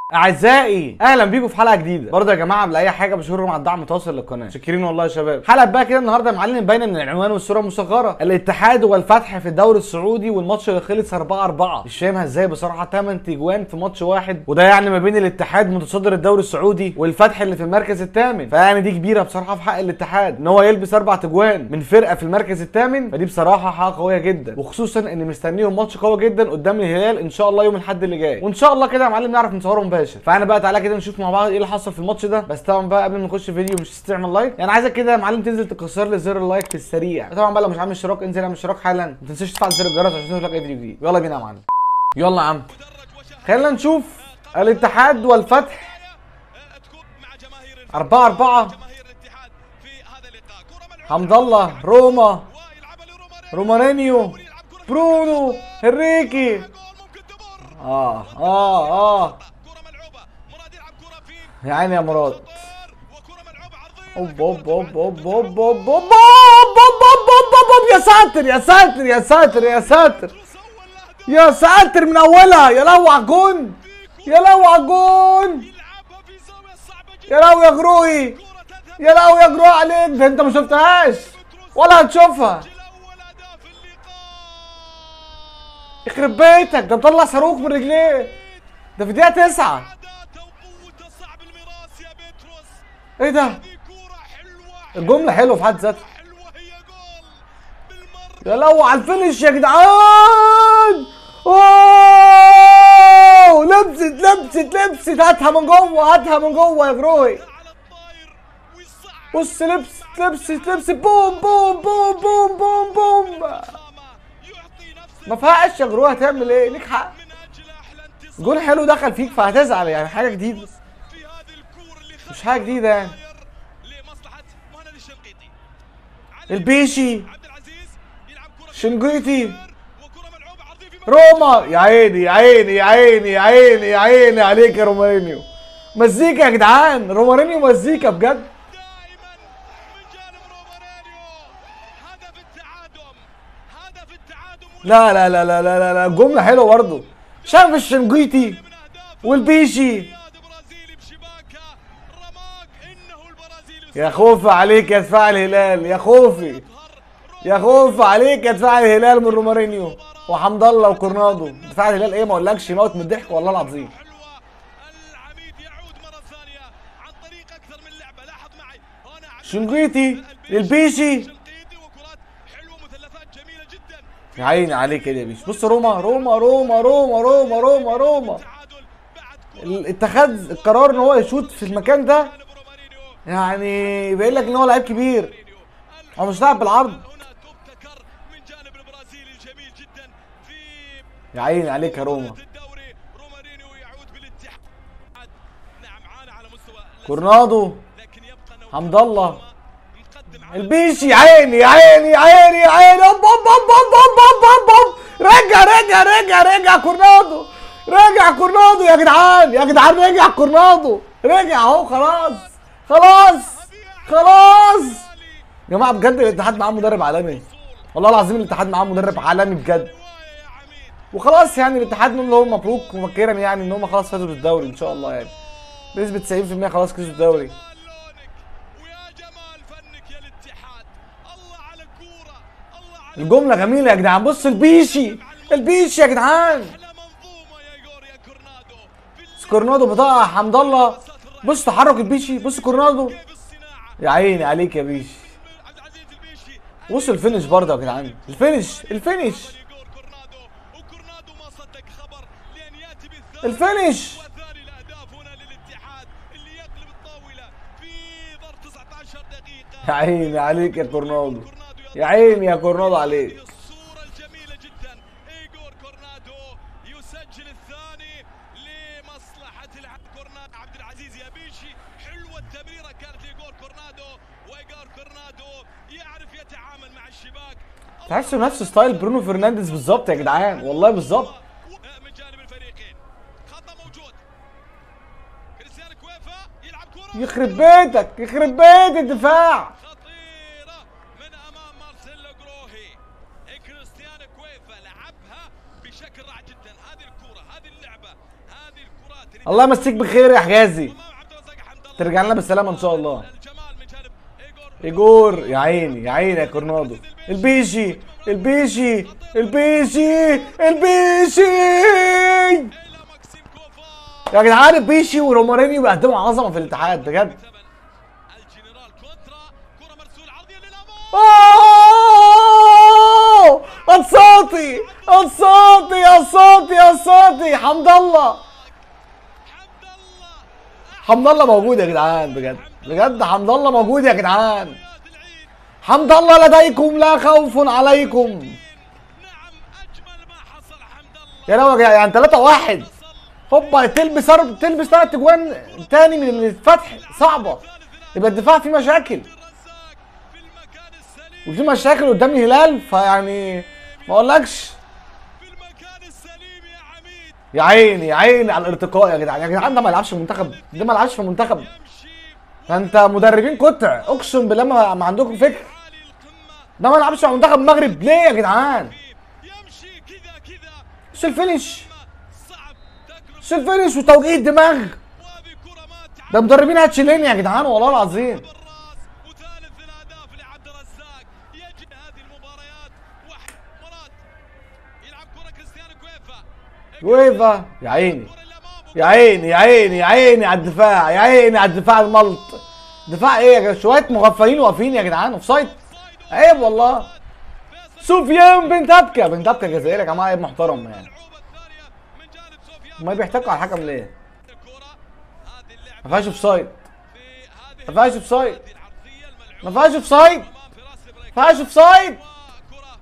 اعزائي اهلا بيكم في حلقه جديده برضه يا جماعه قبل اي حاجه بشكركم على الدعم المتواصل للقناه شاكرين والله يا شباب حلقه بقى كده النهارده يا معلم باينه من العنوان والصوره المصغره الاتحاد والفتح في الدوري السعودي والماتش اللي خلص 4 4 مش فاهمها ازاي بصراحه 8 تجوان في ماتش واحد وده يعني ما بين الاتحاد متصدر الدوري السعودي والفتح اللي في المركز الثامن فيعني دي كبيره بصراحه في حق الاتحاد ان هو يلبس اربع تجوان من فرقه في المركز الثامن فدي بصراحه حاجه قويه جدا وخصوصا ان مستنيهم ماتش قوي جدا قدام الهلال ان شاء الله يوم الاحد اللي جاي وان شاء الله كده يا معلم نعرف نصوره مباشر فانا بقى تعالى كده نشوف مع بعض ايه اللي حصل في الماتش ده بس طبعا بقى قبل ما نخش فيديو مش تعمل لايك يعني عايزك كده يا معلم تنزل تكسر لي زر اللايك في السريع طبعا بقى لو مش عامل اشتراك انزل اعمل اشتراك حالا ما تنساش تفعل زر الجرس عشان يوصلك اي فيديو جديد يلا بينا يا معلم يلا يا عم خلينا نشوف الاتحاد والفتح أربعة أربعة حمد الله روما رومارينيو برونو هنريكي اه اه اه يا عيني يا مراد اوب اوب اوب اوب اوب اوب اوب اوب اوب اوب اوب يا ساتر يا ساتر يا ساتر يا ساتر يا ساتر من اولها يا لو على الجون يا لو على الجون يا لو يا جروي يا لو يا جروي عليك ده انت ما شفتهاش ولا هتشوفها يخرب بيتك ده مطلع صاروخ من رجليه ده في دقيقة تسعة ايه ده؟ الجملة حلوة في حد ذاتها يا لو على الفينش يا جدعان اوه لبست لبست لبست هاتها من جوه هاتها من جوه يا جروي بص لبست لبست لبست بوم بوم بوم بوم بوم بوم ما فيهاش يا جروي هتعمل ايه ليك حق جول حلو دخل فيك فهتزعل يعني حاجه جديده مش حاجه جديده يعني البيشي شنقيتي روما يا عيني يا عيني يا عيني يا عيني يا عيني عليك يا رومارينيو مزيكا يا جدعان رومارينيو مزيكا بجد لا لا لا لا لا لا لا الجملة حلوة برضه شاف الشنقيتي والبيشي يا خوف عليك يا دفاع الهلال يا خوفي يا خوف عليك يا دفاع الهلال من رومارينيو وحمد الله وكورنادو دفاع الهلال ايه ما اقولكش موت من الضحك والله العظيم شنقيتي البيشي يا عيني عليك يا بيش بص روما روما روما روما روما روما روما اتخذ القرار ان هو يشوط في المكان ده يعني يبين لك ان هو لعيب كبير هو مش لاعب بالعرض يا عيني عليك يا روما كورنادو حمد الله البيشي يا عيني يا عيني يا عيني يا عيني اوب اوب اوب اوب اوب اوب اوب اوب رجع رجع رجع رجع كورنادو رجع كورنادو يا جدعان يا جدعان رجع كورنادو رجع اهو خلاص خلاص خلاص يا جماعه بجد الاتحاد معاه مدرب عالمي والله العظيم الاتحاد معاه مدرب عالمي بجد وخلاص يعني الاتحاد اللي هو مبروك مبكرا يعني ان هم خلاص فازوا بالدوري ان شاء الله يعني بنسبه 90% خلاص كسبوا الدوري الجملة جميلة يا جدعان بص البيشي البيشي يا جدعان كورنادو بطاقة حمد الله بص تحرك البيشي بص كورنادو يا عيني عليك يا بيشي بص الفينش برضه يا جدعان الفينش الفينش الفينش يا عيني عليك يا كورنادو يا عيني يا كورنادو عليك الصورة الجميلة جدا ايجور كورنادو يسجل الثاني لمصلحة العب كورنادو عبد العزيز يا بيشي حلوة التمريرة كانت لايجور كورنادو وايجور كورنادو يعرف يتعامل مع الشباك تحسوا نفس ستايل برونو فرنانديز بالظبط يا جدعان والله بالظبط من جانب الفريقين خطأ موجود كريستيانو كويفا يلعب كرة يخرب بيتك يخرب بيت الدفاع خطيرة من أمام مارسيلو جروهي كريستيانو كويفا لعبها بشكل رائع جدا هذه الكرة هذه اللعبة هذه الكرات الله يمسيك بخير يا حجازي امام عبد الرزاق حمد الله ترجع لنا بالسلامه ان شاء الله الجمال من جانب ايجور ايجور يا عيني يا عيني يا كورنادو البيشي البيشي البيشي البيشي الى ماكسيم كوفا يا جدعان البيشي ورومارينيو بيقدموا عظمه في الاتحاد بجد ثمن الجنرال كونترا كره مرسول عرضيه للامام أوه! الصوتي الصوتي الصوتي الصوتي حمد الله حمد الله حمد الله موجود يا جدعان بجد بجد حمد الله موجود يا جدعان احتفالات العيد حمد الله لديكم لا خوف عليكم نعم اجمل ما حصل حمد الله يا لو يا جدعان يعني 3 1 هوبا تلبس أرب... تلبس ثلاث اجوان تاني من الفتح صعبه يبقى الدفاع فيه مشاكل الرزاق في المكان السليم وفي مشاكل قدام الهلال فيعني ما اقولكش في المكان السليم يا عميد يا عيني يا عيني على الارتقاء يا جدعان يا جدعان ده ما يلعبش في منتخب ده ما يلعبش في منتخب يمشي ده انت مدربين قطع اقسم بالله ما, ما عندكم فكر عالي القمه ده ما يلعبش في منتخب المغرب ليه يا جدعان يمشي كذا كذا شو الفينش صعب تجربه شو الفينش وتوجيه الدماغ وهذه كره ما تعب ده مدربين هاتشيلين يا جدعان والله العظيم بالراس وثالث الاهداف لعبد الرزاق يجد هذه المباريات واحد مراد يلعب كره كريستيانو كويفا ويفا يا عيني كره لامام يا عيني يا عيني يا عيني على الدفاع يا عيني على الدفاع الملط دفاع ايه يا جدعان شويه مغفلين واقفين يا جدعان اوف سايد عيب والله سفيان بن تبكه بن تبكه جزائري يا جماعه عيب محترم يعني اللعوبه الثانيه من جانب سفيان ما بيحتكوا على الحكم ليه الكره هذه اللعبه ما فيهاش اوف سايد في هذه ما فيهاش اوف سايد العرضيه ما الملعوبه فيهاش اوف سايد امام فراس البريك ما فيهاش اوف سايد وكره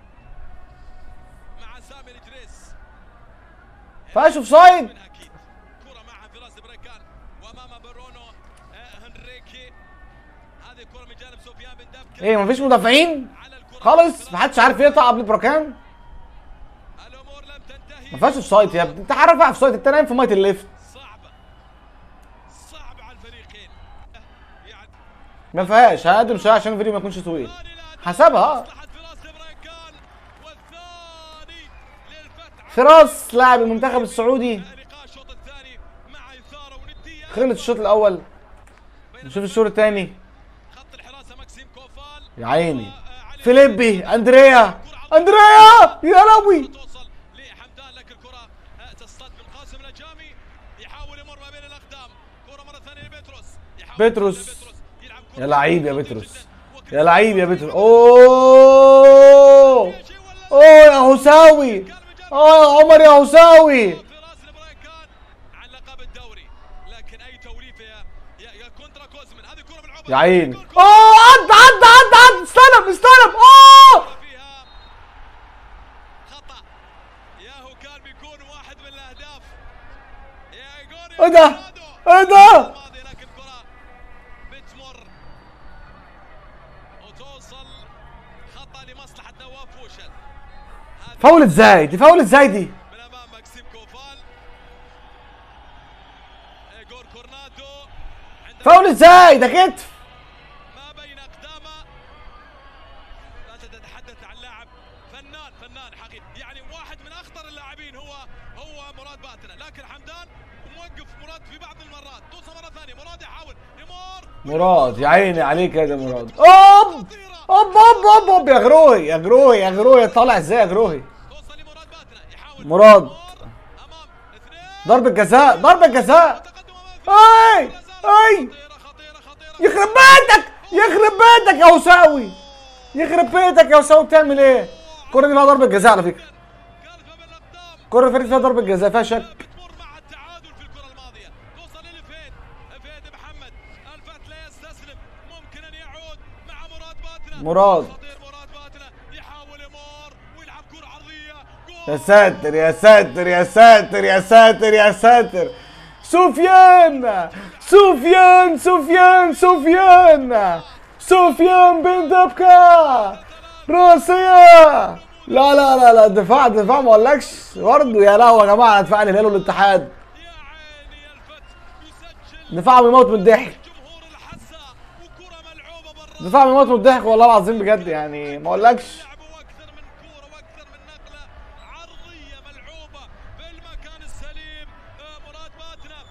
مع سامي الجريس ما فيهاش اوف سايد من اكيد كره مع فراس بريكان وامام برونو آه، هنريكي هذه كره من جانب سفيان بن دبكه ايه مفيش مدافعين على الكره خالص محدش عارف يقطع قبل بركان الامور لم تنتهي ما فيهاش اوف سايد يا ابني انت عارف اوف سايد انت نايم في ميه الليفت صعبه صعبه على الفريقين يعني ما فيهاش هقدم شويه عشان الفيديو ما يكونش طويل ثاني لا حسبها مصلحه فراس بريكان والثاني للفتح فراس لاعب المنتخب السعودي لقاء الشوط الثاني مع اثاره ونديه خلص الشوط الاول نشوف الشوط الثاني خط الحراسه ماكسيم كوفال يا عيني وعلي فيليبي اندريا اندريا يا لوي توصل لحمدان لكن الكره آه، تصطاد من قاسم الأجامي يحاول يمر ما بين الاقدام كره مره ثانيه لبيتروس يحاول بيتروس. بيتروس يلعب كرة يا لعيب يا جدا بيتروس جدا. يا لعيب يا بيتروس اوه اوه يا هساوي اه يا عمر يا هساوي فراس البريكان عن لقب الدوري لكن اي توليفه يا يا, يا كونترا كوزمن هذه كره بالعمر يا عيني اوه عدى عدى عدى عدى استلم استلم اوه فيها خطا ياهو كان بيكون واحد من الاهداف يا ايجوري ايه ده ايه ده الماضي لكن كرة بتمر وتوصل خطأ لمصلحة نواف فوشل هذا فاول ازاي دي فاول ازاي دي من امام ماكسيم كوفال ايجور كورنادو عند فاول ازاي ده كتف ما بين اقدامه لا تتحدث عن لاعب فنان فنان حقيقي يعني واحد من اخطر اللاعبين هو هو مراد باتنا لكن حمدان موقف مراد في بعض المرات توصل مره ثانيه مراد يحاول يمر مراد يا عيني عليك يا ده مراد اوب اوب اوب اوب اوب يا غروهي يا غروهي يا غروهي طالع ازاي يا غروهي توصل لمراد باتنا يحاول مراد. يمر امام اثنين ضربة جزاء ضربة جزاء تقدم امام اي اي خطيره خطيره خطيره يخرب بيتك يخرب بيتك يا وساوي يخرب بيتك يا وساوي بتعمل ايه الكرة دي فيها ضربة جزاء على فكرة كلفه بالاقدام الكرة اللي فاتت فيها ضربة جزاء فيها شك بتمر مع التعادل في الكرة الماضية توصل لفين فهد محمد الفت لا يستسلم ممكن ان يعود مع مراد باتنا مراد. خطير مراد باتنا يحاول يمر ويلعب كرة عرضية يا جول ساتر يا ساتر يا ساتر يا ساتر يا ساتر سفيان سفيان سفيان سفيان سفيان بن دبكة راسية لا لا لا لا دفاع دفاع ما اقولكش برضه يا لهوي يا جماعه دفاع الهلال والاتحاد يا عيني الفت يسجل دفاع بيموت من الضحك جمهور الحسا وكرة ملعوبة برا دفاع بيموت من الضحك والله العظيم بجد يعني ما اقولكش لعبوا اكثر من كوره واكثر من نقله عرضيه ملعوبه في المكان السليم آه، مراد باتنا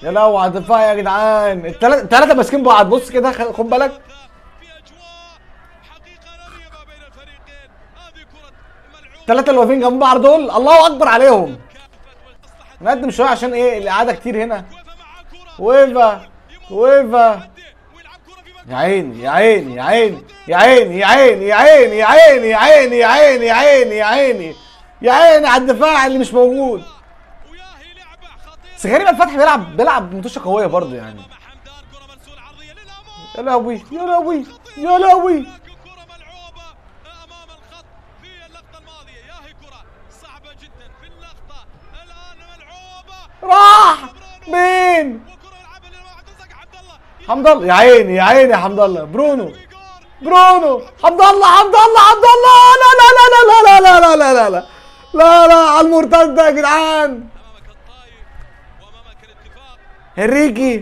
يا لهوي على الدفاع يا جدعان الثلاثه الثلاثه ماسكين بعض بص كده خ- خد بالك في اجواء حقيقه ناريه ما بين الفريقين هذه كره ملعوبه الثلاثه اللي واقفين جنب بعض دول الله اكبر عليهم كافه والمصلحه نقدم شويه عشان ايه القعده كتير هنا وقف معاه كره ويفا ويفا ويلعب كره في يا عيني يا عيني يا عيني يا عيني يا عيني يا عيني يا عيني يا عيني يا عيني يا عيني يا عيني يا عيني على الدفاع اللي مش موجود وياهي لعبه خطيره بس غريب الفتح بيلعب بيلعب متوشه قويه برضه يعني مع حمدان كره مرسول عرضيه للامام يا لهوي يا لهوي يا لهوي لكن كره ملعوبه امام الخط في اللقطه الماضيه ياهي كره صعبه جدا في اللقطه الان ملعوبه راح مين وكره يلعبها لعبد الرزاق عبد الله حمد الله يا عيني يا عيني يا حمد الله برونو في جول برونو حمد الله حمد الله حمد الله لا لا لا لا لا لا لا لا لا لا لا لا على المرتده يا جدعان امامك الطايف وامامك الاتفاق هنريكي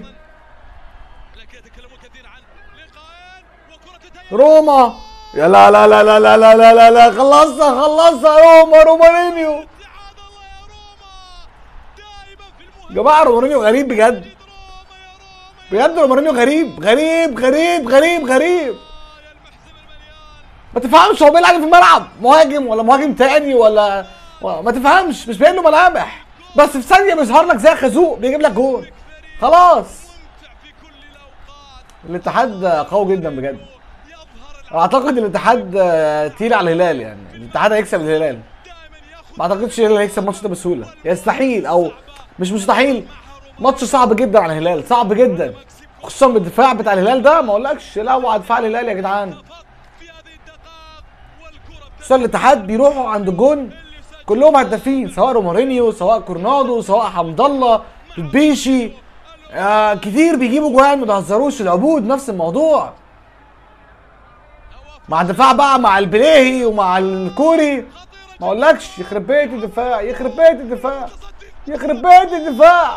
لكن يتكلمون كثير عن لقاءين وكره تتهيأ روما يا لا لا لا لا لا لا لا لا لا خلصنا خلصنا روما رومارينيو اتحاد الله يا روما دائما في المهمة جماعه رومارينيو غريب بجد روما يا روما بجد رومارينيو غريب غريب غريب غريب غريب يا المحزم المليان ما تفهمش هو بيلعب في الملعب مهاجم ولا مهاجم تاني ولا ولا- ما تفهمش مش باين له ملامح بس في ثانيه بيظهر لك زي خازوق بيجيب لك جول خلاص ممتع في كل الاوقات الاتحاد قوي جدا بجد يظهر اعتقد الاتحاد آه، تقيل على الهلال يعني الاتحاد هيكسب الهلال دائما ياخذ ما اعتقدش الهلال هيكسب الماتش ده بسهوله يستحيل او مش مستحيل ماتش صعب جدا على الهلال صعب جدا خصوصا بالدفاع بتاع الهلال ده ما اقولكش لا هو على دفاع الهلال يا جدعان في هذه الدقائق والكره خصوصا الاتحاد بيروحوا عند الجون كلهم هدافين سواء رومارينيو سواء كورنادو سواء حمد الله البيشي آه كتير بيجيبوا جوان ما تهزروش العبود نفس الموضوع مع الدفاع بقى مع البليهي ومع الكوري ما اقولكش يخرب بيت الدفاع يخرب بيت الدفاع يخرب بيت الدفاع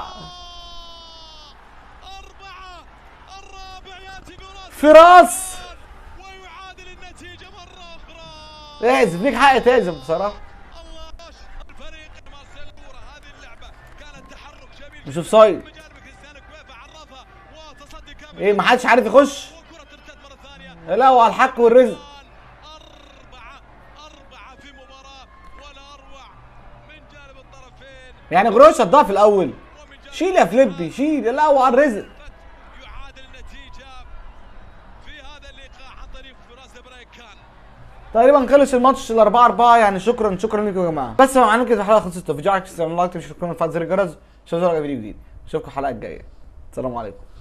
أربعة الرابع يأتي براس فراس ويعادل النتيجة مرة أخرى تعزف ليك حق تعزف بصراحه الله الفريق مارسيل كورة هذه اللعبة كانت تحرك جميل مش اوفسايد من جانب كريستيانو كويفا عرفها وتصدي كامل ايه ما حدش عارف يخش وكرة ترتد مرة ثانية لا هو على الحق والرزق أربعة أربعة في مباراة ولا أروع من جانب الطرفين يعني غروش صدها في الاول ومن جانب شيل يا فليبي شيل لا هو على الرزق يعادل النتيجة في هذا اللقاء عن طريق فراس بريكان تقريبا خلص الماتش ال 4 4 يعني شكرا شكرا لكم يا جماعه بس لو معانا كده الحلقه خلصت لو فيديو عجبك تستنوا لايك تشتركوا في زر الجرس عشان تظهر فيديو جديد اشوفكم الحلقه الجايه السلام عليكم